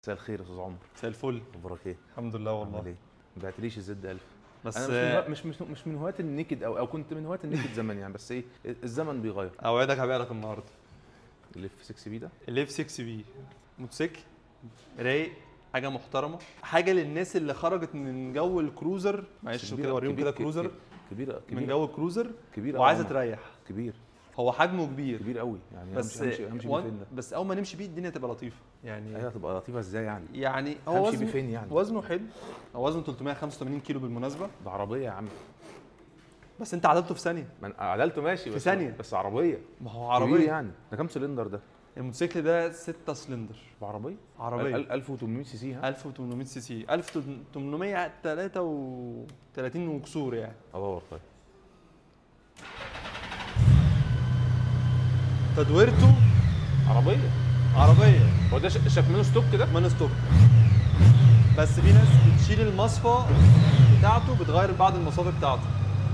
مساء الخير يا استاذ عمر مساء الفل اخبارك ايه؟ الحمد لله عامل والله ايه؟ ما بعتليش الزد 1000 بس انا مش من هوا- مش مش مش من هواة النيكد او او كنت من هواة النيكد زمان يعني بس ايه الزمن بيغير اوعدك هبيع لك النهارده الاف 6 بي ده الاف 6 بي موتوسيكل رايق حاجه محترمه حاجه للناس اللي خرجت من جو الكروزر معلش كبيرة- كده اوريهم كبير- كده ك- كروزر ك- كبيره من كبيره جو الكروزر كبيره وعايزه أوي. تريح كبير هو حجمه كبير كبير قوي يعني بس همشي همشي, همشي وان- بيه فين ده؟ بس اول ما نمشي بيه الدنيا تبقى لطيفه يعني ايوه هتبقى لطيفه ازاي يعني؟ يعني هو همشي بيه وزنه فين يعني؟ وزنه حلو هو وزنه 385 كيلو بالمناسبه ده عربيه يا عم بس انت عدلته في ثانيه ما أنا عدلته ماشي في بس ثانية. بس عربيه ما هو كبير عربيه يعني ده كام سلندر ده؟ الموتوسيكل ده 6 سلندر بعربيه؟ عربيه 1800 سي سي ها؟ 1800 سي سي 1833 وكسور يعني ادور طيب تدويرته عربيه عربيه هو ده ش- شكمنه ستوك كده؟ مان ستوب بس في ناس بتشيل المصفى بتاعته بتغير بعض المصافي بتاعته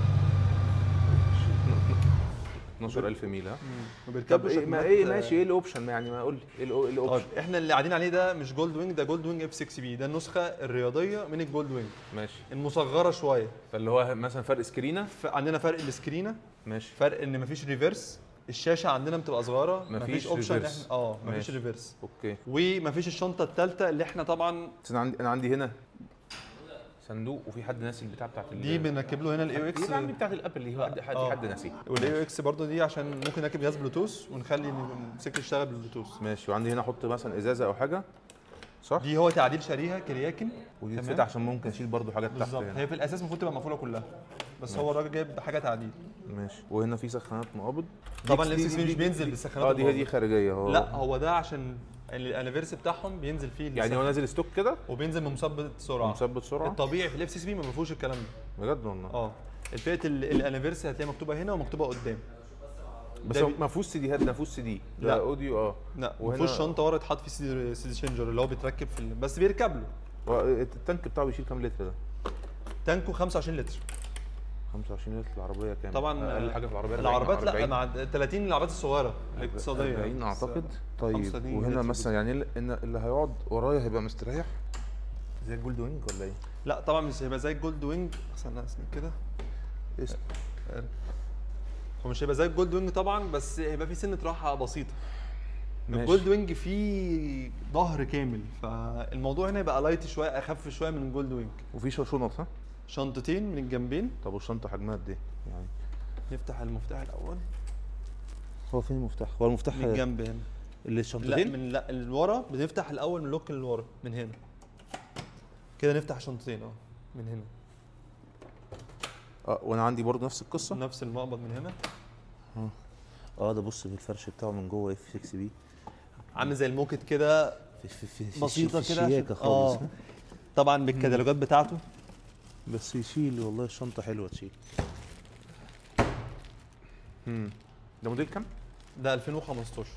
12000 ميل ها؟ وبيركب طب له إيه ما شكمات- ايه ماشي ايه الاوبشن ما يعني ما قول لي ايه الأو- إيه طيب الاوبشن؟ احنا اللي قاعدين عليه ده مش جولد وينج ده جولد وينج اف 6 بي ده النسخه الرياضيه من الجولد وينج ماشي المصغره شويه فاللي هو مثلا فرق سكرينه ف- عندنا فرق السكرينه ماشي فرق ان مفيش ريفرس الشاشه عندنا بتبقى صغيره مفيش مفيش اوبشن ريفرس. احنا اه مفيش ماشي. ريفرس اوكي ومفيش الشنطه الثالثه اللي احنا طبعا بس انا عندي انا عندي هنا صندوق وفي حد ناسي البتاع بتاعت ال- دي بنركب له هنا الاي او اكس يبقى عندي بتاعت الابل اللي هو حد حد, آه. حد ناسيه والاي او اكس برضه دي عشان ممكن نركب جهاز بلوتوث ونخلي الموتوسيكل يشتغل بالبلوتوث ماشي وعندي هنا احط مثلا ازازه او حاجه صح دي هو تعديل شريحه كرياكن ودي تمام. تفتح عشان ممكن اشيل برضو حاجات تحت بالظبط هنا هي في الاساس المفروض تبقى مقفوله كلها بس هو الراجل جايب حاجه تعديل ماشي وهنا في سخانات مقابض طبعا دي- الاف دي- مش دي- بينزل دي- بالسخانات اه دي هي دي الموجودة. خارجيه هو لا هو ده عشان الانيفرس بتاعهم بينزل فيه يعني السخ- هو نازل ستوك كده وبينزل بمثبت سرعه مثبت سرعه الطبيعي في الاف 6 بي ما فيهوش الكلام ده بجد والله اه الفئه ال- الانيفرسي هتلاقيها مكتوبه هنا ومكتوبه قدام بس ده هو بي- ما فيهوش سي ديات ده ما فيهوش سي دي ده لا. اوديو اه لا وهنا- ما فيهوش شنطه ورا اتحط فيه سي سي شينجر اللي هو بيتركب في ال... بس بيركب له هو التانك بتاعه بيشيل كام لتر ده تانكو 25 لتر 25 لتر العربيه كام طبعا اقل حاجه في العربيه 40 العربيات لا 40. مع 30 العربيات الصغيره الاقتصاديه 40 اعتقد طيب 35 وهنا لتر مثلا يعني ال- ان اللي هيقعد ورايا هيبقى مستريح زي الجولد وينج ولا ايه؟ لا طبعا مش هيبقى زي الجولد وينج استنى اسمع كده اسم هو مش هيبقى زي الجولد وينج طبعا بس هيبقى فيه سنه راحه بسيطه ماشي. الجولد وينج فيه ظهر كامل فالموضوع هنا يبقى لايت شويه اخف شويه من الجولد وينج وفي شو- شنط ها؟ شنطتين من الجنبين طب والشنطه حجمها قد ايه؟ يعني نفتح المفتاح الاول هو فين المفتاح؟ هو المفتاح من الجنب هنا اللي لا الشنطتين؟ من لا اللي ورا بنفتح الاول من اللوك اللي ورا من هنا كده نفتح شنطتين اه من هنا اه وانا عندي برضه نفس القصه نفس المقبض من هنا اه ده بص في الفرش بتاعه من جوه اف 6 بي عامل زي الموكت كده في في في في بسيطه في كده الشياكه عشان- خالص آه. ها؟ طبعا بالكتالوجات بتاعته بس يشيل والله الشنطه حلوه تشيل امم ده موديل كام؟ ده 2015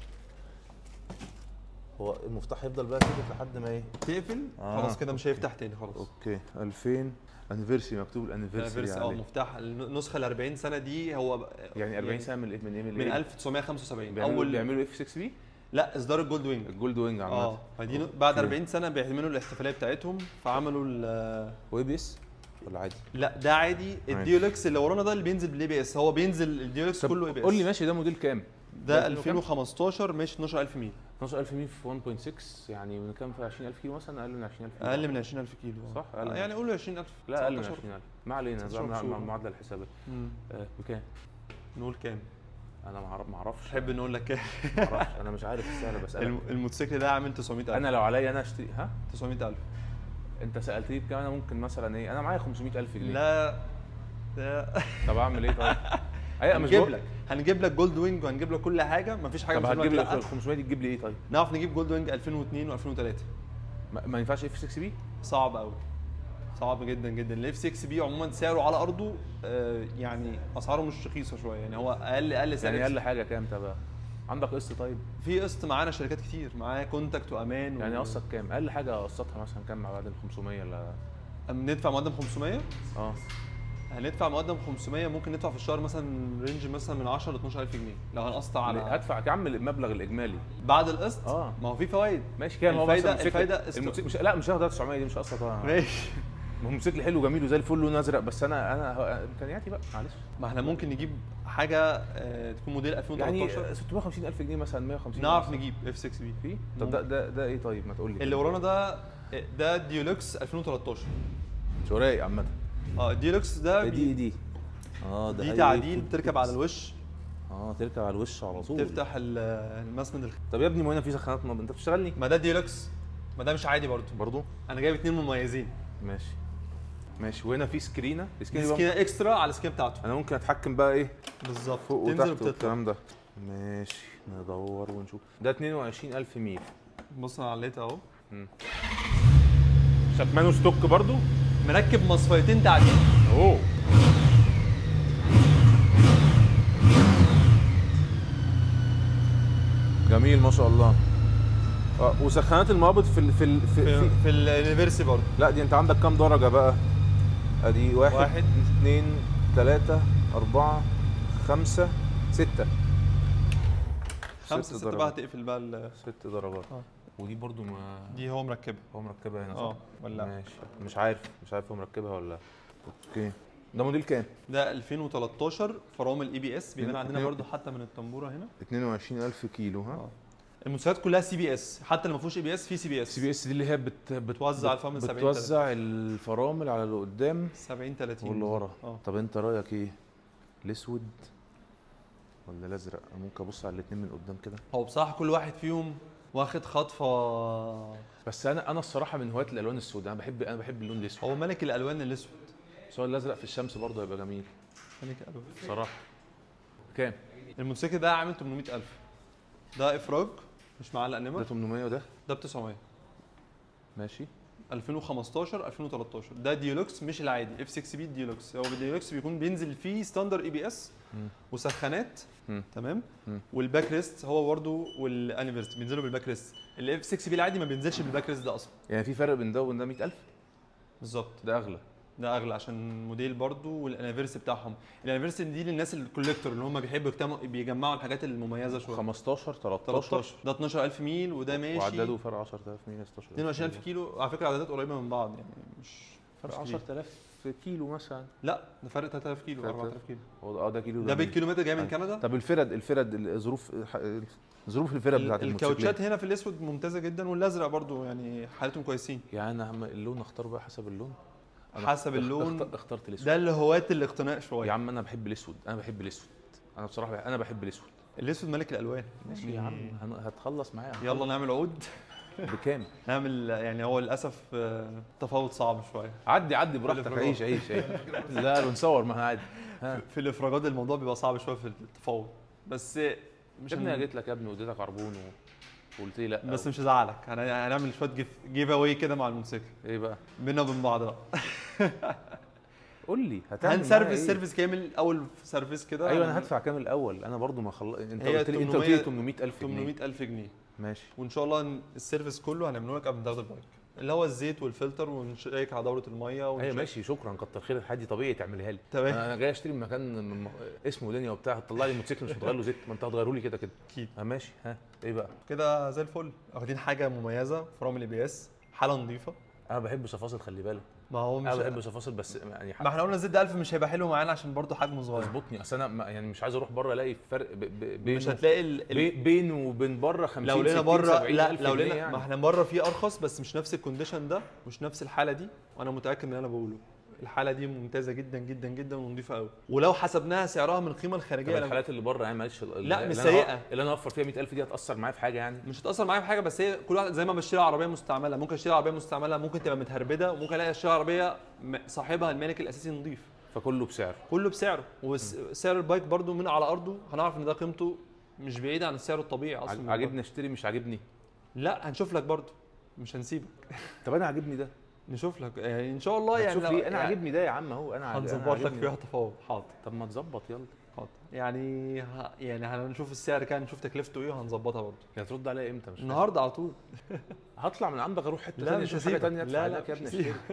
هو المفتاح هيفضل بقى كده لحد ما ايه؟ تقفل آه، خلاص كده مش هيفتح تاني خلاص اوكي 2000 انيفرسري مكتوب الانيفرسري فيرسي اه عليه مفتاح النسخه ال 40 سنه دي هو يعني 40 سنه من ايه من ايه من 1975 بيعملوا اول بيعملوا اف 6 بي لا اصدار الجولد وينج الجولد وينج عامه اه فدي ن- بعد أوكي. 40 سنه بيعملوا الاحتفاليه بتاعتهم فعملوا ال- واي بي اس ولا عادي؟ لا ده عادي الديولكس اللي ورانا ده اللي بينزل بالاي بي اس هو بينزل الديولكس طب كله اي بي اس قول لي ماشي ده موديل كام؟ ده 2000 2015 ماشي 12000 ميل 12000 ميل في 1.6 يعني من كام في 20000 كيلو مثلا اقل من 20000 كيلو اقل من 20000 كيلو آه. صح، أقل آه، من يعني قول 20000 لا اقل من 19. 20000 ما علينا 19 ده مع- شهور. مع معادله الحسابيه مم. آه بكام؟ نقول كام انا ما أعرف- ما اعرفش تحب نقول لك كام ما اعرفش انا مش عارف السعر بسالك الم- الموتوسيكل ده عامل 900000 انا لو عليا انا اشتري ها 900000 انت سالتني بكام انا ممكن مثلا ايه انا معايا 500000 جنيه لا ده طب اعمل ايه طيب؟ ايوه مش هنجيب بقول- لك هنجيب لك جولد وينج وهنجيب لك كل حاجه مفيش حاجه طب مش هتجيب هنقول لي لك لا 500 دي تجيب لي ايه طيب؟ نعرف نجيب جولد وينج 2002 و2003 ما, ما ينفعش اف 6 بي؟ صعب قوي صعب جدا جدا الاف 6 بي عموما سعره على ارضه آه، يعني اسعاره مش رخيصه شويه يعني هو اقل اقل سعر يعني اقل حاجه كام طب عندك قسط طيب؟ في قسط معانا شركات كتير معاه كونتاكت وامان يعني و... قسطك كام؟ اقل حاجه قسطها مثلا كام مع بعد ال 500 ولا ندفع مقدم 500 اه هندفع مقدم 500 ممكن ندفع في الشهر مثلا رينج مثلا من 10 ل 12000 جنيه لو هنقسط على هدفع يا عم المبلغ الاجمالي بعد القسط اه ما هو في فوائد ماشي كده ما هو الفايدة- مثلا موتوسيكل- الفايدة است- الموتوسيكل مش لا مش هاخد 900 دي مش قصه طبعا ماشي ما هو موتوسيكل حلو جميل وزي الفل لونه ازرق بس انا انا هو- امكانياتي بقى معلش ما احنا ممكن نجيب حاجه آه، تكون موديل 2013 يعني 650 الف جنيه مثلا 150 نعرف مثلاً. نجيب اف 6 بي في طب ده ده ده ايه طيب ما تقول لي اللي ورانا ده ده ديولوكس 2013 مش رايق عامه اه الديولوكس ده إيه دي بي- إيه دي اه ده دي هاي تعديل فود بتركب على الوش اه تركب على الوش على طول تفتح ال- المسند الخ... طب يا ابني ما هنا في سخانات نار انت بتشتغلني ما ده ديولوكس ما ده مش عادي برضه برضو انا جايب اتنين مميزين ماشي ماشي وهنا في سكرينه السكرينه دي بقى- سكينه اكسترا على السكينه بتاعته انا ممكن اتحكم بقى ايه بالظبط فوق تنزل وتحت وبتطلع والكلام ده ماشي ندور ونشوف ده 22000 ميل بص انا عليتها اهو شكمانه ستوك برضو مركب مصفيتين تعديل اوه جميل ما شاء الله اه وسخانات المقابض في ال في ال في, في, في في الانيفرسي برضه لا دي انت عندك كام درجة بقى؟ ادي واحد, واحد. اثنين ثلاثة أربعة خمسة ستة خمسة ست ستة بقى درجات. هتقفل بقى ال- ست درجات اه. ودي برضو ما دي هو مركبها هو مركبها هنا اه صح؟ ولا ماشي مش عارف مش عارف هو مركبها ولا لا اوكي ده موديل كام؟ ده 2013 فرامل اي بي اس بيبان اتنين- عندنا اتنين- برضو حتى من التنبوره هنا 22000 كيلو ها؟ اه. الموتوسيكلات كلها سي بي اس حتى اللي ما فيهوش اي بي اس في سي بي اس سي بي اس دي اللي هي بت بت بتوزع بت- الفرامل 70 بتوزع الفرامل على اللي قدام 70 30 واللي ورا اه طب انت رايك ايه؟ الاسود ولا الازرق؟ أنا ممكن ابص على الاثنين من قدام كده هو بصراحه كل واحد فيهم واخد خطفه بس انا انا الصراحه من هواة الالوان السوداء انا بحب انا بحب اللون الاسود هو ملك الالوان الاسود سواء الازرق في الشمس برضه هيبقى جميل ملك الالوان بصراحه كام الموتوسيكل ده عامل 800000 ده افراج مش معلق ده نمر 800 وده ده ب 900 ماشي 2015 2013 ده ديلوكس مش العادي اف 6 بي ديلوكس هو الديلوكس بيكون بينزل فيه ستاندر اي بي اس مم. وسخانات مم. تمام مم. والباك ريست هو برضه والانيفرست بينزلوا بالباك ريست الاف 6 بي العادي ما بينزلش بالباك ريست ده اصلا يعني في فرق بين ده وبين ده 100000 بالظبط ده اغلى ده اغلى عشان موديل برضه والانيفرست بتاعهم الانيفرست دي للناس الكوليكتور اللي هم بيحبوا يجتمعوا بيجمعوا الحاجات المميزه شويه 15 13 13 ده 12000 ميل وده ماشي وعدده فرق 10000 ميل 16000 22000 كيلو على فكره عددات قريبه من بعض يعني مش فرق مش كبير. 10000 كيلو مثلا لا ده فرق 3000 كيلو 3000 4000 كيلو هو اه ده كيلو ده جميل. بالكيلومتر جاي من أيوة. كندا طب الفرد الفرد الظروف ظروف الفرد بتاعت ال- الموتوسيكلات الكاوتشات هنا في الاسود ممتازه جدا والازرق برضو يعني حالتهم كويسين يعني انا هم- اللون اختار بقى حسب اللون أنا حسب اخت- اللون اخت- اخترت الاسود ده اللي هواة الاقتناء يا شويه عم انا بحب الاسود انا بحب الاسود انا بصراحه بح- انا بحب الاسود الاسود ملك الالوان ماشي يا عم هن- هتخلص معايا يلا نعمل عود بكام نعمل يعني هو للاسف آه، تفاوض صعب شويه عدي عدي براحتك الإفراج. عيش عيش عيش لا بنصور ما عادي ها في الافراجات الموضوع بيبقى صعب شويه في التفاوض بس مش يا ابني هن- انا جيت لك يا ابني واديتك عربون و... وقلت لي لا بس مش هزعلك هن- هنعمل شويه جيف جيف اواي كده مع الموتوسيكل ايه بقى بينا وبين بعض بقى قول لي هتعمل معايا هنسرفيس إيه؟ سيرفيس كامل اول سيرفيس كده ايوه هن- انا هدفع كام الاول انا برضو ما خلص انت هي قلت لي انت قلت لي 800 800000 جنيه 800000 جنيه ماشي وان شاء الله ن- السيرفيس كله هنعمله لك قبل ما تاخد البايك اللي هو الزيت والفلتر ونشيك على دوره الميه ايوه ونشيك- ماشي شكرا كتر خير الحاجه دي طبيعي تعملها لي تمام انا جاي اشتري من مكان من م- اسمه دنيا وبتاع هتطلع لي موتوسيكل مش هتغير له زيت ما انت هتغيره لي كده كده اكيد اه ماشي ها ايه بقى كده زي الفل واخدين حاجه مميزه فرامل اي بي اس حاله نظيفه انا بحب صفاصل خلي بالك ما هو مش انا بحب صفاصل بس يعني ما احنا قلنا الزيت ده 1000 مش هيبقى حلو معانا عشان برضه حجمه صغير اظبطني اصل انا ما- يعني مش عايز اروح بره الاقي فرق ب- ب- بينه مش هتلاقي ال... ال... بي- بينه وبين بره 50 لو لقينا 60 بره 70 لا ألف لو جنيه لقينا يعني. ما احنا بره في ارخص بس مش نفس الكونديشن ده مش نفس الحاله دي وانا متاكد من اللي انا بقوله الحاله دي ممتازه جدا جدا جدا ونظيفه قوي ولو حسبناها سعرها من القيمه طب الخارجيه لو- الحالات اللي بره يعني معلش ال- لا، اللي مش أنا- سيئة. اللي انا اوفر فيها 100000 دي هتاثر معايا في حاجه يعني مش هتاثر معايا في حاجه بس هي كل واحد زي ما بشتري عربيه مستعمله ممكن اشتري عربيه مستعمله ممكن تبقى متهربده وممكن الاقي اشتري عربيه م- صاحبها المالك الاساسي نظيف فكله بسعر كله بسعره وسعر البايك برضو من على ارضه هنعرف ان ده قيمته مش بعيده عن السعر الطبيعي اصلا عاج- عاجبني اشتري مش عاجبني لا هنشوف لك برضو مش هنسيبك طب انا عاجبني ده نشوف لك يعني ان شاء الله يعني شوف لو- لي انا يعني عاجبني ده يا عم اهو انا عاج- أنا هنظبط لك عاجبني فيها ده. تفاوض حاضر طب ما تظبط يلا حاضر يعني ه... يعني هنشوف السعر كان نشوف تكلفته ايه وهنظبطها برضه يا ترد عليا امتى مش فاهم. النهارده على طول هطلع من عندك اروح حته لا ثانيه مش اشوف حاجه هسيبك ثانيه لا لا ادفع لك يا مش ابني هسيبك. اشتري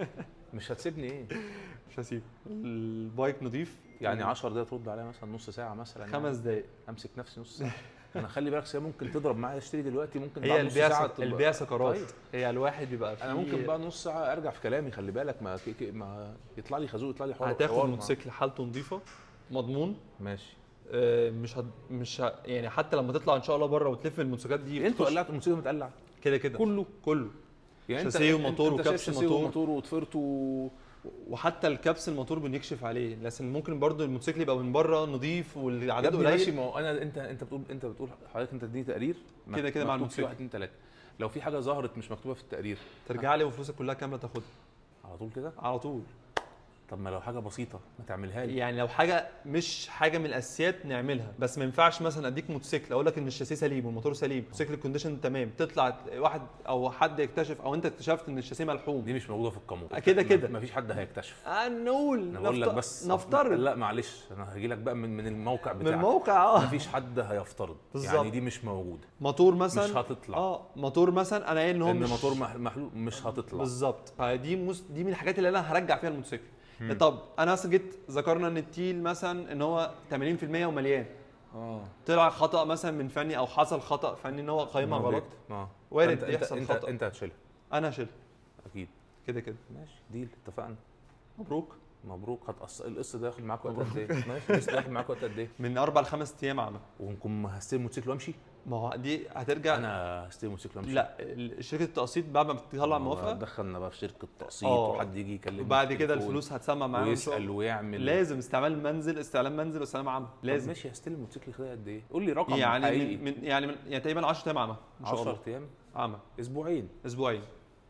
مش هتسيبني ايه مش هسيب البايك نضيف يعني 10 دقايق ترد عليا مثلا نص ساعه مثلا يعني. خمس دقايق امسك نفسي نص ساعه انا خلي بالك سيا ممكن تضرب معايا اشتري دلوقتي ممكن هي بعد نص البيع ساعه سك... تبقى- البيع سكرات طيب. هي الواحد بيبقى فيه انا ممكن بعد نص ساعه ارجع في كلامي خلي بالك ما, كي كي ما يطلع لي خازوق يطلع لي حوار هتاخد حوار مع- موتوسيكل حالته نظيفه مضمون ماشي آه، مش هد... مش ه... يعني حتى لما تطلع ان شاء الله بره وتلف الموتوسيكلات دي انتوا بتخش- قلعتوا الموتوسيكل متقلع كده كده كله كله يعني انت شاسيه انت- وموتور انت شايف وكبس شاسيه موتور. وموتور وطفرت و... وحتى الكبس الموتور بنكشف عليه لكن ممكن برضو الموتوسيكل يبقى من بره نظيف يا والعدد ابني ماشي قليل ما هو انا انت انت بتقول انت بتقول حضرتك انت تديني تقرير مك- كده كده مع مكتوب فيه الموتوسيكل. واحد اتنين تلاته لو في حاجه ظهرت مش مكتوبه في التقرير ترجع لي وفلوسك كلها كامله تاخدها على طول كده على طول طب ما لو حاجه بسيطه ما تعملها لي يعني لو حاجه مش حاجه من الاساسيات نعملها بس ما ينفعش مثلا اديك موتوسيكل اقول لك ان الشاسيه سليم والموتور سليم الموتوسيكل الكونديشن تمام تطلع واحد او حد يكتشف او انت اكتشفت ان الشاسيه ملحوم دي مش موجوده في القانون كده كده. ما فيش حد هيكتشف آه نقول انا بقول لك نفت- بس نفترض لا معلش انا هجي لك بقى من من الموقع من بتاعك الموقع اه مفيش حد هيفترض بالظبط. يعني دي مش موجوده موتور مثلا مش هتطلع. اه موتور مثلا انا قايل ان هو ان مش موتور مح- محلول مش هتطلع بالظبط فدي مس... دي من الحاجات اللي انا هرجع فيها الموتوسيكل طب انا مثلا جيت ذكرنا ان التيل مثلا ان هو 80% ومليان اه طلع خطا مثلا من فني او حصل خطا فني ان هو قايمه غلط اه وارد انت يحصل انت, خطأ. انت هتشيلها انا هشيل اكيد كده كده ماشي ديل اتفقنا مبروك مبروك هتقص القص ده ياخد معاك وقت قد ايه؟ ماشي القص ده ياخد معاك وقت قد ايه؟ من اربع لخمس ايام عمل ونكون هستلم موتوسيكل وامشي؟ ما هو دي هترجع انا هستلم موتوسيكل وامشي لا ال- شركه التقسيط بعد ما بتطلع موافقه دخلنا بقى في شركه تقسيط اه. وحد يجي يكلمني وبعد في كده التليفون الفلوس هتسمع معانا إن شاء ويسال الله. ويعمل لازم استعمال منزل استعلام منزل واستعلام عام لازم لازم ماشي هستلم موتوسيكل خلال قد ايه؟ قول لي رقم يعني حقيقي من, من يعني من يعني تقريبا 10 ايام عمى ان شاء الله 10 ايام عمى اسبوعين اسبوعين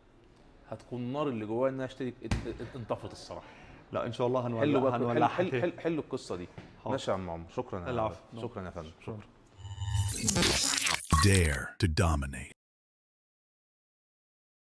هتكون النار اللي جوايا انها اشتري ات- ات- انطفت الصراحه لا ان شاء الله حلوا هنولع بقى حل هنولعها حل تاني. حل حلوا القصه دي حاضر. ماشي يا عم عمر شكرا يا العفو. شكرا يا فندم شكرا. Dare to dominate.